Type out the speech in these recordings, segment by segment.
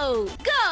go!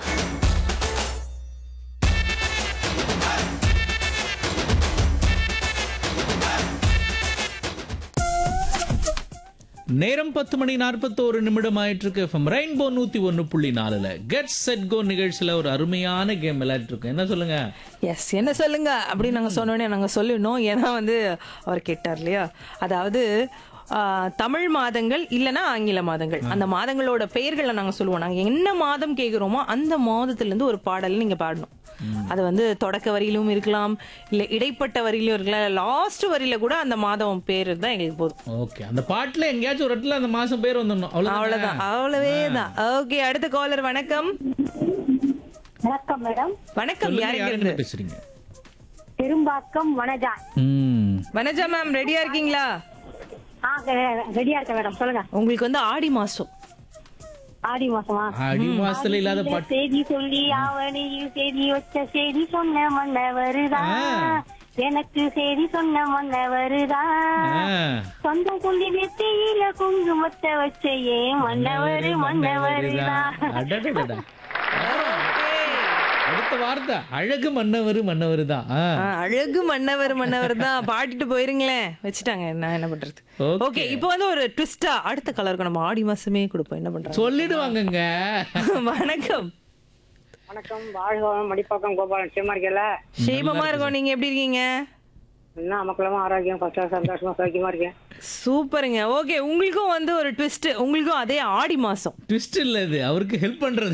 நேரம் பத்து மணி நாற்பத்தோரு நிமிடம் ஆயிட்டு இருக்கு எஃப்எம் ரெயின்போ நூத்தி ஒன்னு புள்ளி நாலுல கெட் செட் கோ நிகழ்ச்சியில ஒரு அருமையான கேம் விளையாட்டு இருக்கோம் என்ன சொல்லுங்க எஸ் என்ன சொல்லுங்க அப்படின்னு நாங்கள் சொன்னோடனே நாங்கள் சொல்லிடணும் ஏன்னா வந்து அவர் கேட்டார் இல்லையா அதாவது ஆ, தமிழ் மாதங்கள் இல்லைன்னா ஆங்கில மாதங்கள் அந்த மாதங்களோட பெயர்களை நாங்கள் சொல்லுவோம் நாங்கள் என்ன மாதம் கேட்குறோமோ அந்த மாதத்துலேருந்து ஒரு பாடல் நீங்கள் பாடணும் அது வந்து தொடக்க வரியிலும் இருக்கலாம் இல்லை இடைப்பட்ட வரியிலும் இருக்கலாம் லாஸ்ட் வரியில கூட அந்த மாதம் பேர் தான் எங்களுக்கு போதும் ஓகே அந்த பாட்டுல எங்கேயாச்சும் ஒரு இடத்துல அந்த மாசம் பேர் வந்துடணும் அவ்வளவுதான் அவ்வளவுதான் அவ்வளவே தான் ஓகே அடுத்த காலர் வணக்கம் வணக்கம் மேடம் வணக்கம் யாருங்க இருந்து பேசுறீங்க பெரும்பாக்கம் வனஜா ம் வனஜா மேம் ரெடியா இருக்கீங்களா ஆ ரெடியா இருக்கேன் மேடம் சொல்லுங்க உங்களுக்கு வந்து ஆடி மாசம் ஆடி மாசமா அடி மாசத்துல இல்லாத இந்த பாட்டு செய்தி சொல்லி ஆவணியில் செய்தி வச்ச செய்தி சொன்ன மன்ன வருதா எனக்கு செய்தி சொன்ன மன்ன வருதா ஆ. சொந்தம் சொல்லி நெத்தியில குங்குமத்தை வச்ச ஏன் மன்னவரு மன்னவருதா அடடடடா. அடுத்த வார்த்தை அழகு மன்னவர் மன்னவர் தான் ஆ. ஆ, அழகு மன்னவர் மன்னவர் தான் பாடிட்டு போயிருங்களேன் வச்சுட்டாங்க நான் என்ன பண்றது Okay. ஓகே இப்போ வந்து ஒரு ட்விஸ்டா அடுத்த கலருக்கு நம்ம ஆடி மாசமே கொடுப்போம் என்ன பண்றாங்க சொல்லிடுவாங்கங்க வணக்கம் வணக்கம் வாழ்க மடிப்பாக்கம் கோபாலன் சேமா இருக்கல ஷேமமா இருக்கோம் நீங்க எப்படி இருக்கீங்க என்ன மக்களமா ஆரோக்கியம் கஷ்ட சந்தோஷமா சௌக்கியமா இருக்கேன் சூப்பருங்க ஓகே உங்களுக்கும் வந்து ஒரு ட்விஸ்ட் உங்களுக்கும் அதே ஆடி மாசம் ட்விஸ்ட் இல்ல இது அவருக்கு ஹெல்ப் பண்றது